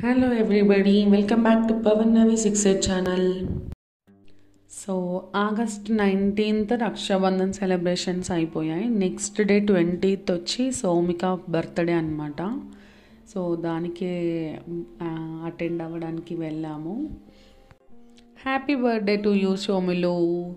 Hello everybody, welcome back to Pavan Navi 68 channel. So August nineteenth Rakshabandhan celebrations అయిపోయాయి next day twentieth వచ్చి Saumika birthday అనమాట so దానికి attend అవ్వడానికి వెళ్ళాము హ్యాపీ బర్త్డే టు యూ సోమిలు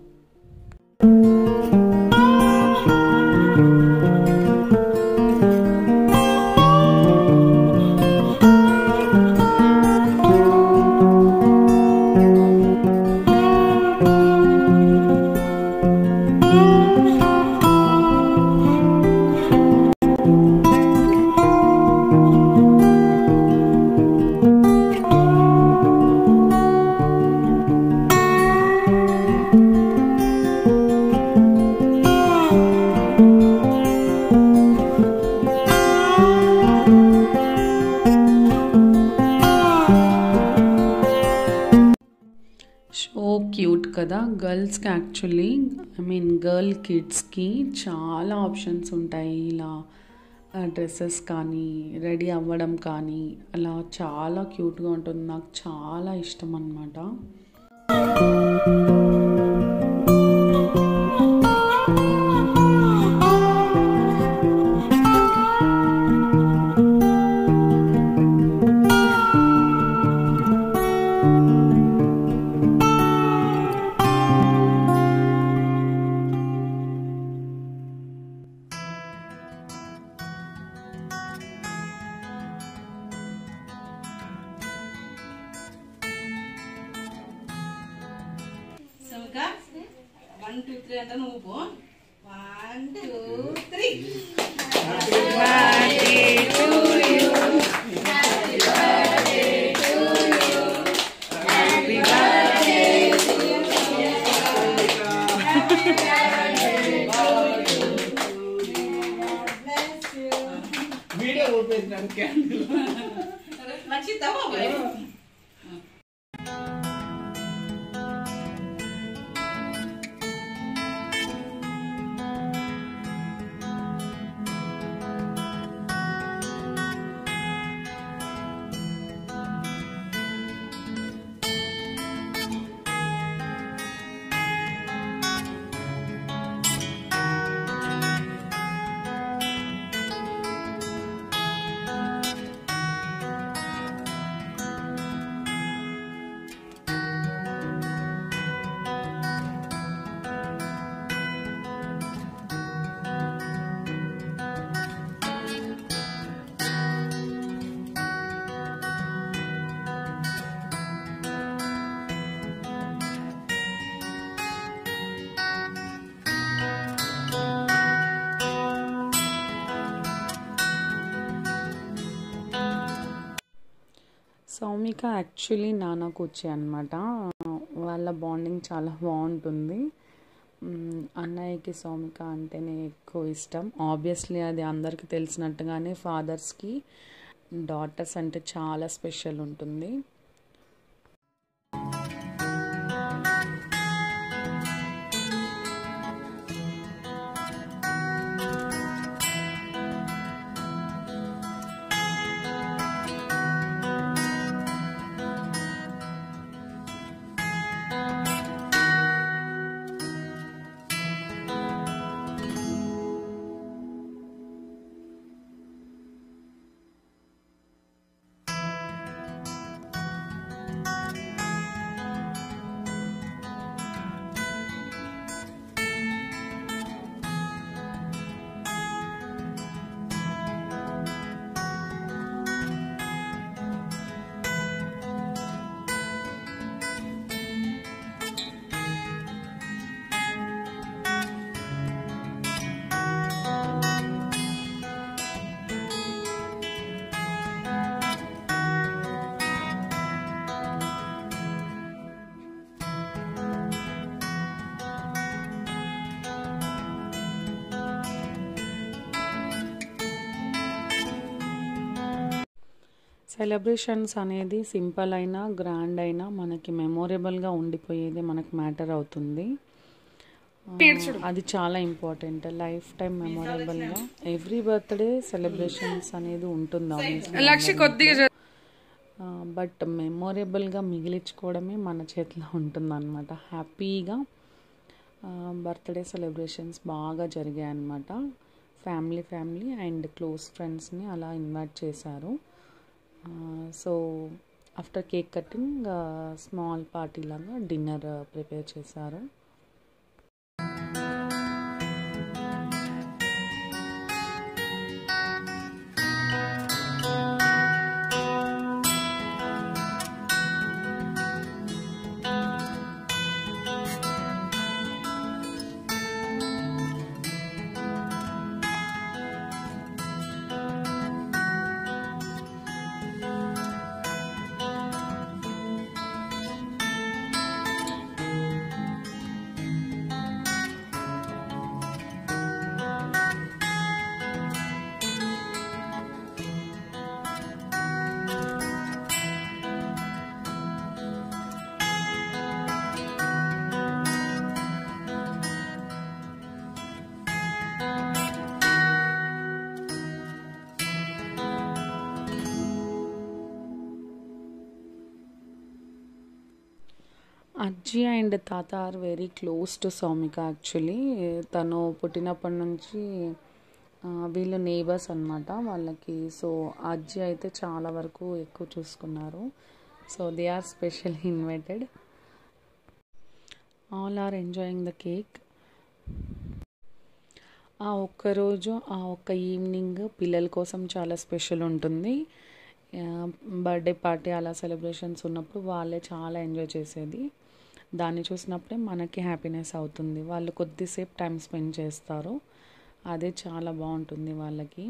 so cute కదా గర్ల్స్కి యాక్చువల్లీ ఐ మీన్ గర్ల్ కిడ్స్కి చాలా ఆప్షన్స్ ఉంటాయి ఇలా డ్రెస్సెస్ కానీ రెడీ అవ్వడం కానీ అలా చాలా క్యూట్గా ఉంటుంది నాకు చాలా ఇష్టం అన్నమాట సౌక వన్ టూ త్రీ అంటే నువ్వు పో one two three video open candle నచ్చిద్దామా మరి సౌమిక యాక్చువల్లీ నాన్న కూర్చి అనమాట వాళ్ళ బాండింగ్ చాలా బాగుంటుంది మ్, అన్నయ్యకి సౌమిక అంటేనే ఎక్కువ ఇష్టం ఆబ్వియస్లీ అది అందరికీ తెలిసినట్టుగానే ఫాదర్స్కి డాటర్స్ అంటే చాలా స్పెషల్ ఉంటుంది సెలబ్రేషన్స్ అనేది సింపుల్ అయినా గ్రాండ్ అయినా మనకి మెమొరబుల్గా ఉండిపోయేది మనకు మ్యాటర్ అవుతుంది ఆ, అది చాలా ఇంపార్టెంట్ లైఫ్ టైం మెమొరబుల్గా ఎవ్రీ బర్త్డే సెలబ్రేషన్స్ అనేది ఉంటుంది obviously. లక్ష కొద్దిగా బట్ మెమొరబుల్గా మిగిలించుకోవడమే మన చేతిలో ఉంటుందన్నమాట హ్యాపీగా బర్త్డే సెలబ్రేషన్స్ బాగా జరిగాయి అన్నమాట ఫ్యామిలీ ఫ్యామిలీ అండ్ క్లోజ్ ఫ్రెండ్స్ని అలా ఇన్వైట్ చేశారు so after cake cutting small party లాగా డిన్నర్ ప్రిపేర్ చేశారు అజ్జి అండ్ తాత are very close to Saumika actually తను పుట్టినప్పటి నుంచి ఆ, వీళ్ళు నేబర్స్ అనమాట వాళ్ళకి సో అజ్జి అయితే చాలా వరకు ఎక్కువ చూసుకున్నారు so they are special invited all are enjoying the cake ఆ ఒక్కరోజు ఆ ఒక్క ఈవినింగ్ పిల్లల కోసం చాలా స్పెషల్ ఉంటుంది బర్త్డే పార్టీ అలా సెలబ్రేషన్స్ ఉన్నప్పుడు వాళ్ళే చాలా ఎంజాయ్ చేసేది దాన్ని చూసినప్పుడే మనకి హ్యాపీనెస్ అవుతుంది వాళ్ళు కొద్దిసేపు టైం స్పెండ్ చేస్తారు అదే చాలా బాగుంటుంది వాళ్ళకి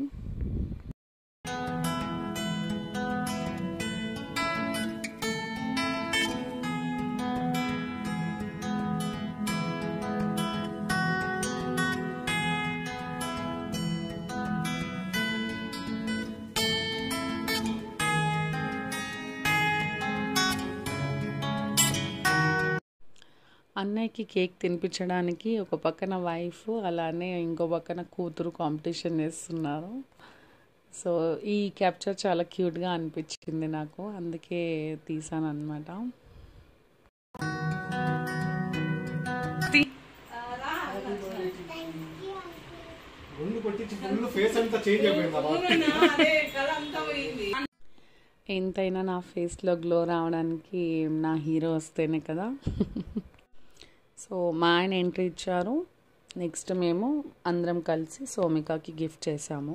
అన్నయ్యకి కేక్ తినిపించడానికి ఒక పక్కన వైఫ్ అలానే ఇంకో పక్కన కూతురు కాంపిటీషన్ చేస్తున్నారు సో ఈ క్యాప్చర్ చాలా క్యూట్గా అనిపించింది నాకు అందుకే తీసాను అనమాట గుండు కొట్టించి ఫుల్ ఫేస్ అంతా చేంజ్ అయిపోయింది అలా అదే కళ అంతా పోయింది ఎంతైనా నా ఫేస్లో గ్లో రావడానికి నా హీరో వస్తేనే కదా సో మా ఆయన ఎంట్రీ ఇచ్చారు నెక్స్ట్ మేము అందరం కలిసి సోమికాకి గిఫ్ట్ చేసాము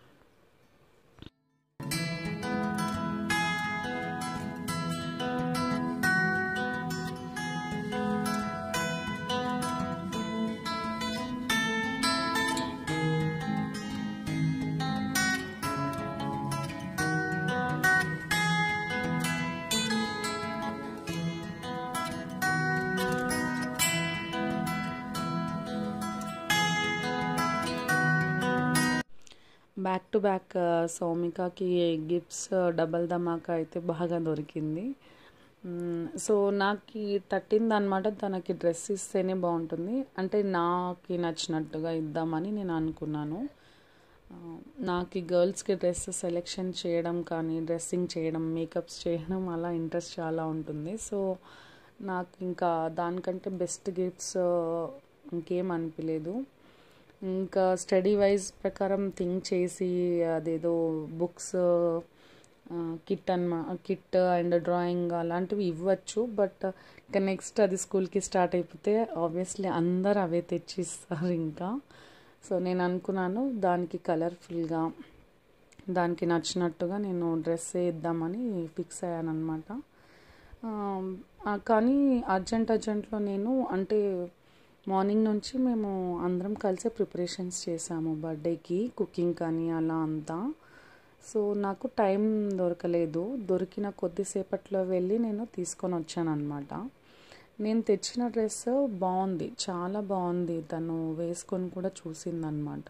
బ్యాక్ టు బ్యాక్ సౌమికకి గిఫ్ట్స్ డబల్ ధమాకా అయితే బాగా దొరికింది మ్మ్, సో నాకు తట్టింది అనమాట తనకి డ్రెస్ ఇస్తేనే బాగుంటుంది అంటే నాకు నచ్చినట్టుగా ఇద్దామని నేను అనుకున్నాను ఆ, నాకు గర్ల్స్కి డ్రెస్ సెలెక్షన్ చేయడం కానీ డ్రెస్సింగ్ చేయడం మేకప్స్ చేయడం అలా ఇంట్రెస్ట్ చాలా ఉంటుంది సో నాకు ఇంకా దానికంటే బెస్ట్ గిఫ్ట్స్ ఇంకేం అనిపించలేదు ఇంకా స్టడీ వైజ్ ప్రకారం థింక్ చేసి అదేదో బుక్స్ కిట్ అన్మా కిట్ అండ్ డ్రాయింగ్ అలాంటివి ఇవ్వచ్చు బట్ ఇంకా నెక్స్ట్ అది స్కూల్కి స్టార్ట్ అయిపోతే ఆబ్వియస్లీ అందరు అవే తెచ్చిస్తారు ఇంకా సో నేను అనుకున్నాను దానికి కలర్ఫుల్గా దానికి నచ్చినట్టుగా నేను డ్రెస్ ఇద్దామని ఫిక్స్ అయ్యాను అనమాట కానీ అర్జెంట్ అర్జెంట్లో నేను అంటే మార్నింగ్ నుంచి మేము అందరం కలిసి ప్రిపరేషన్స్ చేసాము బర్త్డేకి కుకింగ్ కానీ అలా అంతా సో నాకు టైం దొరకలేదు దొరికిన కొద్దిసేపట్లో వెళ్ళి నేను తీసుకొని వచ్చాను అనమాట నేను తెచ్చిన డ్రెస్ బాగుంది చాలా బాగుంది తను వేసుకొని కూడా చూసిందనమాట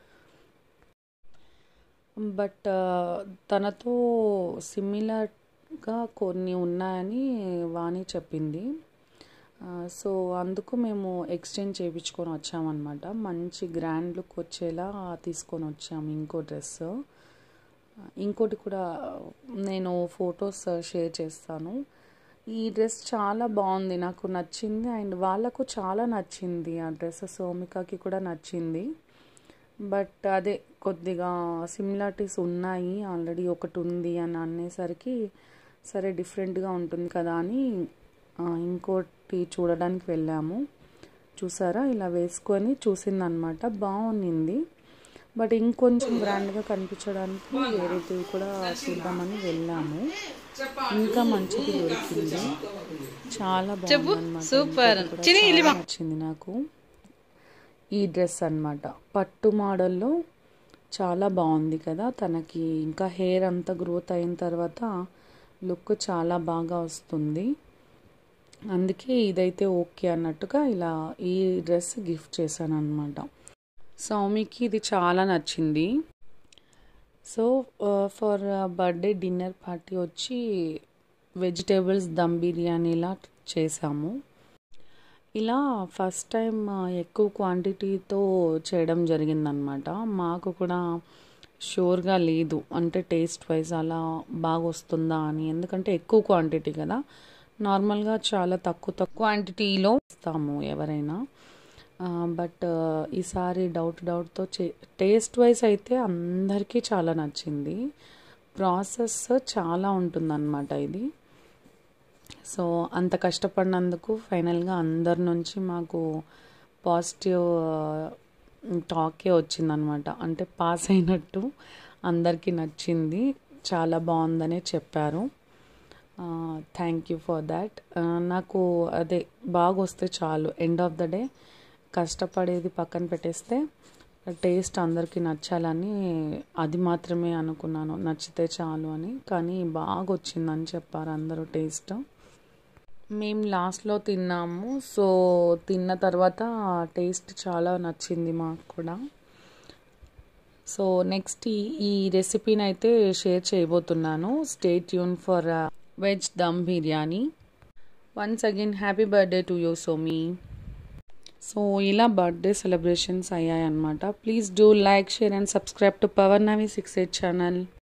బట్ తనతో సిమిలర్గా కొన్ని ఉన్నాయని వాణి చెప్పింది సో అందుకు మేము ఎక్స్చేంజ్ చేయించుకొని వచ్చామన్నమాట మంచి గ్రాండ్ లుక్ వచ్చేలా తీసుకొని వచ్చాము ఇంకో డ్రెస్ ఇంకోటి కూడా నేను ఫొటోస్ షేర్ చేస్తాను ఈ డ్రెస్ చాలా బాగుంది నాకు నచ్చింది అండ్ వాళ్ళకు చాలా నచ్చింది ఆ డ్రెస్ సోమికకి కూడా నచ్చింది బట్ అదే కొద్దిగా సిమిలారిటీస్ ఉన్నాయి ఆల్రెడీ ఒకటి ఉంది అని అనేసరికి సరే డిఫరెంట్గా ఉంటుంది కదా అని ఆ, ఇంకోటి చూడడానికి వెళ్ళాము చూసారా ఇలా వేసుకొని చూసిందనమాట బాగుంది బట్ ఇంకొంచెం గ్రాండ్గా కనిపించడానికి వేరేటివి కూడా చూద్దామని వెళ్ళాము ఇంకా మంచిది దొరికింది చాలా బాగుంది సూపర్. నచ్చింది నాకు ఈ డ్రెస్ అన్నమాట పట్టు మోడల్లో చాలా బాగుంది కదా తనకి ఇంకా హెయిర్ అంతా గ్రోత్ అయిన తర్వాత లుక్ చాలా బాగా వస్తుంది అందుకే ఇదైతే ఓకే అన్నట్టుగా ఇలా ఈ డ్రెస్ గిఫ్ట్ చేశాను అనమాట సౌమికి ఇది చాలా నచ్చింది so for birthday dinner party వచ్చి వెజిటేబుల్స్ దమ్ బిర్యానీలా చేసాము ఇలా ఫస్ట్ టైం ఎక్కువ క్వాంటిటీతో చేయడం జరిగిందనమాట మాకు కూడా షూర్గా లేదు అంటే టేస్ట్ వైజ్ అలా బాగా వస్తుందా అని ఎందుకంటే ఎక్కువ క్వాంటిటీ కదా నార్మల్గా చాలా తక్కువ తక్కువ క్వాంటిటీలో ఇస్తాము ఎవరైనా బట్ ఈసారి డౌట్ డౌట్తో చే టేస్ట్ వైజ్ అయితే అందరికీ చాలా నచ్చింది ప్రాసెస్ చాలా ఉంటుందన్నమాట ఇది సో అంత కష్టపడినందుకు ఫైనల్గా అందరి నుంచి మాకు పాజిటివ్ టాకే వచ్చిందనమాట అంటే పాస్ అయినట్టు అందరికీ నచ్చింది చాలా బాగుందనే చెప్పారు థ్యాంక్ యూ ఫర్ దాట్ నాకు అదే బాగా వస్తే చాలు ఎండ్ ఆఫ్ ద డే కష్టపడేది పక్కన పెట్టేస్తే టేస్ట్ అందరికీ నచ్చాలని అది మాత్రమే అనుకున్నాను నచ్చితే చాలు అని కానీ బాగా వచ్చిందని చెప్పారు అందరూ టేస్ట్ మేము లాస్ట్లో తిన్నాము సో తిన్న తర్వాత టేస్ట్ చాలా నచ్చింది మాకు కూడా సో నెక్స్ట్ ఈ ఈ రెసిపీని అయితే షేర్ చేయబోతున్నాను stay tuned for veg dum biryani once again happy birthday to you Somi so ఇలా బర్త్డే సెలబ్రేషన్స్ అయ్యాయన్నమాట please do like share and subscribe to power Navi six eight channel